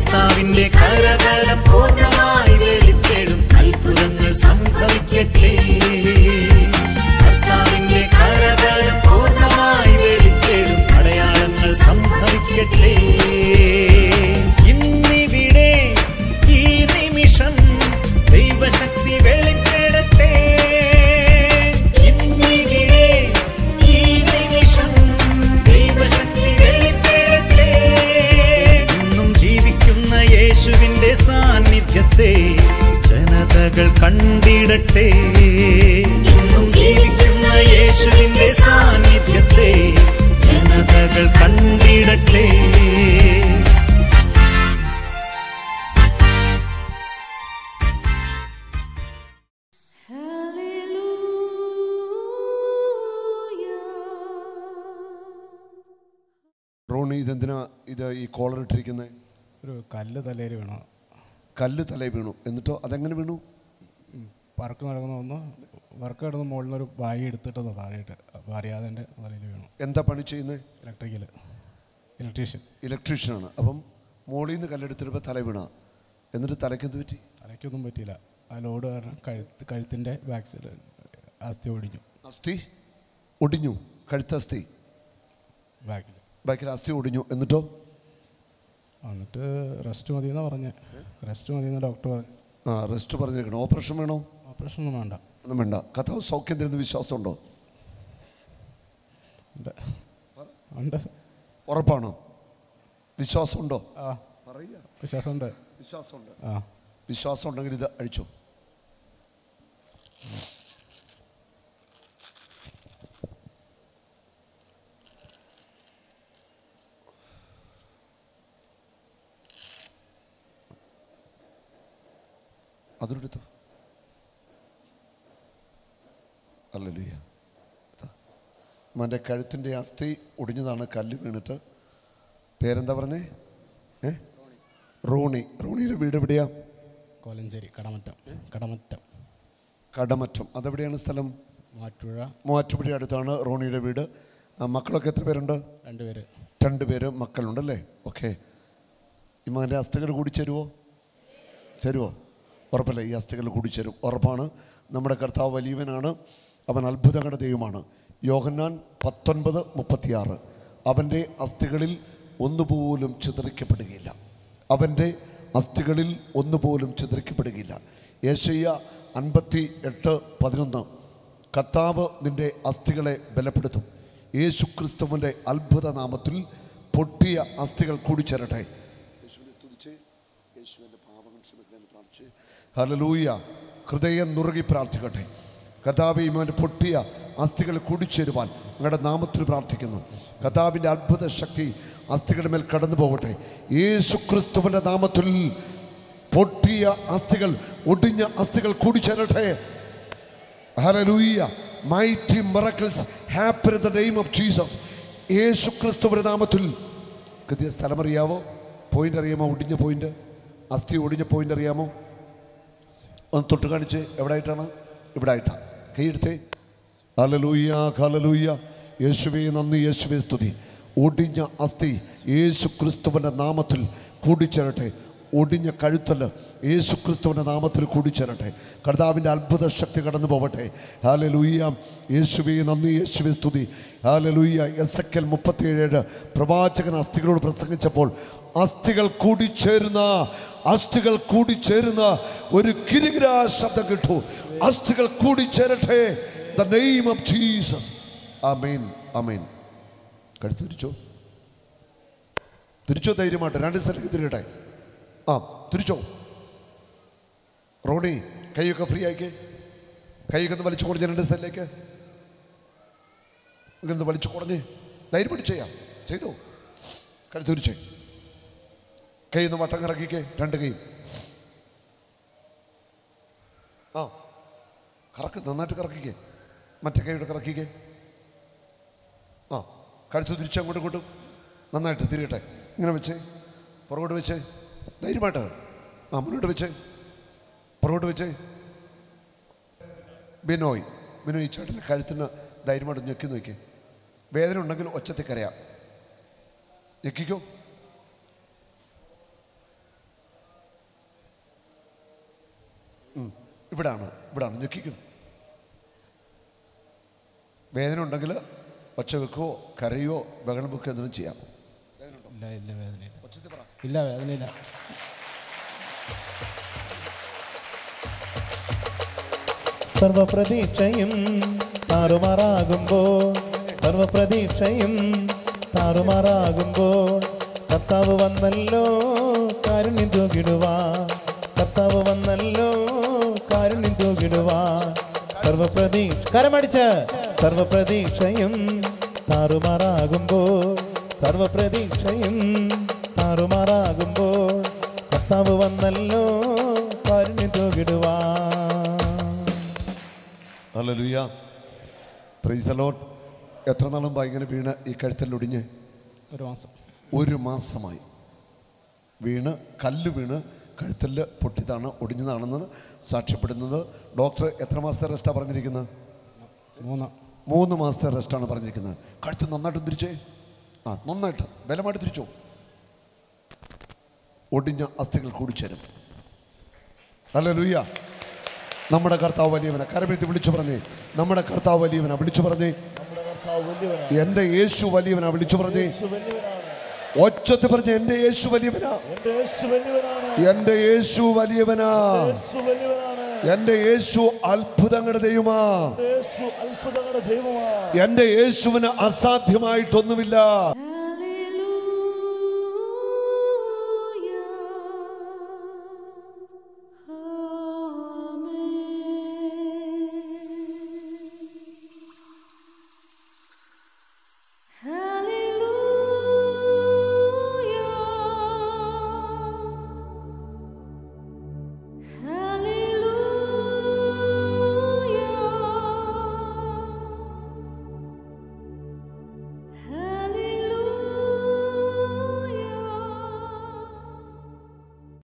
കർത്താവിന്റെ കരബലം പൂർണ്ണമായി വെളിപ്പെടും അത്ഭുതങ്ങൾ സംഭവിക്കട്ടെ കർത്താവിന്റെ കരബലം പൂർണ്ണമായി വെളിപ്പെടും അടയാളങ്ങൾ സംഭവിക്കട്ടെ ഇന്നിവിടെ ഈ നിമിഷം ദൈവശക്തി വെളിപ്പെടട്ടെ ഇന്നിവിടെ ഈ നിമിഷം ദൈവശക്തി വെളിപ്പെടട്ടെ ഇന്നും ജീവിക്കുന്ന യേശുവിന്റെ സാന്നിധ്യത്തെ ജനതകൾ കണ്ടിടട്ടെ ഇന്നും ജീവിക്കുന്ന യേശുവിന്റെ സാന്നിധ്യത്തെ ജനതകൾ കണ്ടിടട്ടെ റോണി ഇതെന്തിനാ ഇത് ഈ കോളർ ഇട്ടിരിക്കുന്നത് ഒരു കല്ല് തലയിൽ വീണു കല്ല് തലയിൽ വീണു എന്നിട്ടോ അതെങ്ങനെ വീണു വർക്ക് നടക്കുന്ന ഒന്ന് വർക്ക് കിടന്ന് മുകളിൽ നിന്ന് ഒരു ബായി എടുത്തിട്ട് താഴെയിട്ട് അപ്പോൾ അറിയാതെ എൻ്റെ തലയിൽ വീണു എന്താ പണി ചെയ്യുന്നത് ഇലക്ട്രിക്കൽ ഇലക്ട്രീഷ്യൻ ഇലക്ട്രീഷ്യനാണ് അപ്പം മോളിൽ നിന്ന് കല്ലെടുത്തിട്ടപ്പോൾ തല വീണ എന്നിട്ട് തലയ്ക്ക് എന്ത് പറ്റി തലയ്ക്കൊന്നും പറ്റിയില്ല ആ ലോഡ് കാരണം കഴുത്ത് കഴുത്തിൻ്റെ ബാക്ക് സൈഡ് അസ്ഥി ഒടിഞ്ഞു അസ്ഥി ഒടിഞ്ഞു കഴുത്തസ്ഥി ബാക്കിൽ ബാക്കിൽ അസ്ഥി ഒടിഞ്ഞു എന്നിട്ടോ എന്നിട്ട് റെസ്റ്റ് മതി എന്നാണ് പറഞ്ഞത് റെസ്റ്റ് മതി എന്ന് ഡോക്ടർ പറഞ്ഞു ആ റെസ്റ്റ് പറഞ്ഞിരിക്കണം ഓപ്പറേഷൻ വേണോ ഓപ്പറേഷൻ ഒന്നും വേണ്ട ഒന്നും വേണ്ട കഥാവ് സൗഖ്യം തരുന്ന വിശ്വാസമുണ്ടോ ഉണ്ട് ഉണ്ട് ഉറപ്പാണോ വിശ്വാസമുണ്ടോ ആ പറയുക വിശ്വാസമുണ്ട് വിശ്വാസമുണ്ട് ആ വിശ്വാസം ഉണ്ടെങ്കിൽ ഇത് അഴിച്ചോ അതെടുത്തു അല്ലല്ലുയ്യ മൻ്റെ കഴുത്തിൻ്റെ അസ്ഥി ഒടിഞ്ഞതാണ് കല്ല് വീണിട്ട് പേരെന്താ പറഞ്ഞേ ഏ റോണി റോണിയുടെ വീട് എവിടെയാ കോലഞ്ചേരി കടമറ്റം കടമറ്റം കടമറ്റം അതെവിടെയാണ് സ്ഥലം മാറ്റുഴ മൂവാറ്റുപുഴ അടുത്താണ് റോണിയുടെ വീട് ആ, മക്കളൊക്കെ എത്ര പേരുണ്ട് രണ്ടുപേര് രണ്ട് പേര് മക്കളുണ്ടല്ലേ ഓക്കെ ഈ മകൻ്റെ അസ്ഥികൾ കൂടി ചേരുവോ ചേരുവോ ഉറപ്പല്ലേ ഈ അസ്ഥികൾ കൂടി ചേരും ഉറപ്പാണ് നമ്മുടെ കർത്താവ് വലിയവനാണ് അവൻ അത്ഭുതങ്ങളുടെ ദൈവമാണ് യോഹന്നാൻ പത്തൊൻപത് മുപ്പത്തിയാറ് അവൻ്റെ അസ്ഥികളിൽ ഒന്നുപോലും ചിതറിക്കപ്പെടുകയില്ല അവൻ്റെ അസ്ഥികളിൽ ഒന്നുപോലും ചിതറിക്കപ്പെടുകയില്ല യേശയ്യ അൻപത്തി എട്ട് പതിനൊന്ന് കർത്താവ് നിന്റെ അസ്ഥികളെ ബലപ്പെടുത്തും യേശു ക്രിസ്തുവിൻ്റെ അത്ഭുത നാമത്തിൽ പൊട്ടിയ അസ്ഥികൾ കൂടിച്ചേരട്ടെ യേശുവിനെ സ്തുതിച്ച് യേശുവിൻ്റെ പാപങ്ങൾ ക്ഷമിക്കണമെന്ന് പ്രാർത്ഥിച്ച് ഹലലൂയ ഹൃദയം നുറുകി പ്രാർത്ഥിക്കട്ടെ കഥാവി ഇമാൻ്റെ പൊട്ടിയ അസ്ഥികൾ കൂടിച്ചേരുവാൻ നിങ്ങളുടെ നാമത്തിൽ പ്രാർത്ഥിക്കുന്നു കഥാവിൻ്റെ അത്ഭുത ശക്തി അസ്ഥികളുടെ മേൽ കടന്നു പോകട്ടെ യേശു ക്രിസ്തുവിൻ്റെ നാമത്തിൽ പൊട്ടിയ അസ്ഥികൾ ഒടിഞ്ഞ അസ്ഥികൾ കൂടിച്ചേരട്ടെ hallelujah mighty miracles happen in the name of Jesus Yesu ക്രിസ്തുവിന്റെ നാമത്തിൽ കൃത്യ സ്ഥലം അറിയാവോ പോയിന്റ് അറിയാമോ ഒടിഞ്ഞ പോയിന്റ് അസ്ഥി ഒടിഞ്ഞ പോയിന്റ് അറിയാമോ ഒന്ന് തൊട്ട് കാണിച്ച് എവിടെ ആയിട്ടാണ് ഇവിടെ ആയിട്ടാണ് കൈയെടുത്തേ ഹല്ലേലൂയ ഹല്ലേലൂയ യേശുവേ നന്ദി യേശുവേ സ്തുതി ഒടിഞ്ഞ അസ്ഥി യേശു ക്രിസ്തുവിൻ്റെ നാമത്തിൽ കൂടിച്ചേരട്ടെ ഒടിഞ്ഞ കഴുത്തല് യേശു ക്രിസ്തുവിൻ്റെ നാമത്തിൽ കൂടിച്ചേരട്ടെ കർത്താവിൻ്റെ അത്ഭുത ശക്തി കടന്നു പോവട്ടെ ഹാലലൂയ്യ യേശുവേ നന്ദി യേശുവേ സ്തുതി ഹാലലൂയ്യ എസ് എക്കൽ മുപ്പത്തിയേഴ് പ്രവാചകൻ അസ്ഥികളോട് പ്രസംഗിച്ചപ്പോൾ അസ്ഥികൾ കൂടിച്ചേരുന്ന അസ്ഥികൾ കൂടിച്ചേരുന്ന ഒരു കിരികിരാ ശബ്ദം കിട്ടു അസ്ഥികൾ കൂടിച്ചേരട്ടെ the name of Jesus amen amen കഴുത്ത് തിരിച്ചോ തിരിച്ചോ ധൈര്യമായിട്ട് രണ്ട് സ്ഥലത്തേക്ക് തിരിയട്ടെ ആ തിരിച്ചോ റോണി കൈയൊക്കെ ഫ്രീ ആയിക്കേ കൈയൊക്കെ ഒന്ന് വലിച്ചു കൊടുഞ്ഞ രണ്ട് സ്ഥലത്തേക്ക് ഇങ്ങനെ വലിച്ചു കുറഞ്ഞ് ധൈര്യം പിടിച്ച് ചെയ്യാം ചെയ്തോ കഴുത്ത് തിരിച്ചേ കൈ ഒന്ന് വട്ടം കറക്കിക്കേ രണ്ട് കൈ ആ കറക്ക് നന്നായിട്ട് കറക്കിക്കേ മറ്റേ കൈയുടെ കറക്കിക്കേ ആ കഴുത്ത് തിരിച്ച് അങ്ങോട്ടും ഇങ്ങോട്ടും നന്നായിട്ട് തിരിയട്ടെ ഇങ്ങനെ വെച്ചേ പുറകോട്ട് വെച്ചേ ധൈര്യമായിട്ട് ആ മുന്നോട്ട് വെച്ചേ പുറകോട്ട് വെച്ചേ ബിനോയ് ബിനോയ് ഈ ചേട്ടൻ്റെ കഴുത്തിന് ധൈര്യമായിട്ട് ഞെക്കി നോക്കി വേദന ഉണ്ടെങ്കിൽ ഒച്ചത്തിൽ കരയാം ഞെക്കിക്കോ ഇവിടാണ് ഇവിടാണ് ഞെക്കിക്കും വേദന ഉണ്ടെങ്കിൽ ഒച്ച വെക്കുകയോ കരയോ ബഹളം വെക്കുകയോ എന്തെങ്കിലും ചെയ്യാം ഇല്ല ഇല്ല വേദനയില്ല ഒച്ചത്തിൽ പറ ഇല്ല വേദനയില്ല സർവപ്രതീക്ഷയും താറുമാറാകുമ്പോൾ സർവപ്രതീക്ഷയും താറുമാറാകുമ്പോൾ കർത്താവ് വന്നല്ലോ കാരുണ്യം തൂകിടുവാ കർത്താവ് വന്നല്ലോ കാരുണ്യം തൂകിടുവാ സർവപ്രതീക്ഷ കരമടിച്ച് സർവപ്രതീക്ഷയും താറുമാറാകുമ്പോൾ സർവപ്രതീക്ഷയും താറുമാറാകുമ്പോൾ കർത്താവ് വന്നല്ലോ കാരുണ്യം തൂകിടുവാ ഹല്ലേലൂയ പ്രൈസ് അലോട്ട് എത്ര നാളും ഇങ്ങനെ വീണ് ഈ കഴുത്തിൽ ഒടിഞ്ഞ് ഒരു മാസം ഒരു മാസമായി വീണ് കല്ല് വീണ് കഴുത്തിൽ പൊട്ടിയതാണ് ഒടിഞ്ഞതാണെന്ന് സാക്ഷ്യപ്പെടുന്നത് ഡോക്ടർ എത്ര മാസത്തെ റെസ്റ്റാണ് പറഞ്ഞിരിക്കുന്നത് മൂന്ന് മൂന്ന് മാസത്തെ റെസ്റ്റാണ് പറഞ്ഞിരിക്കുന്നത് കഴുത്ത് നന്നായിട്ട് തിരിച്ചേ ആ നന്നായിട്ട് ബലമായിട്ട് തിരിച്ചോ ഒടിഞ്ഞ അസ്ഥികൾ കൂടിച്ചേരും അല്ല ലൂയ്യ നമ്മുടെ കർത്താവ് വലിയവനെ കരമെടുത്ത് വിളിച്ചു പറഞ്ഞേ നമ്മുടെ കർത്താവ് വലിയവനാ വിളിച്ചു പറഞ്ഞേ എന്റെ യേശു വലിയവനാ വിളിച്ചു പറഞ്ഞേ ഒച്ചത്ത് പറഞ്ഞ എന്റെ യേശു വലിയവനാ എന്റെ യേശു വലിയവനാ എന്റെ യേശു അത്ഭുതങ്ങളുടെ ദൈവമാ എന്റെ യേശുവിന് അസാധ്യമായിട്ടൊന്നുമില്ല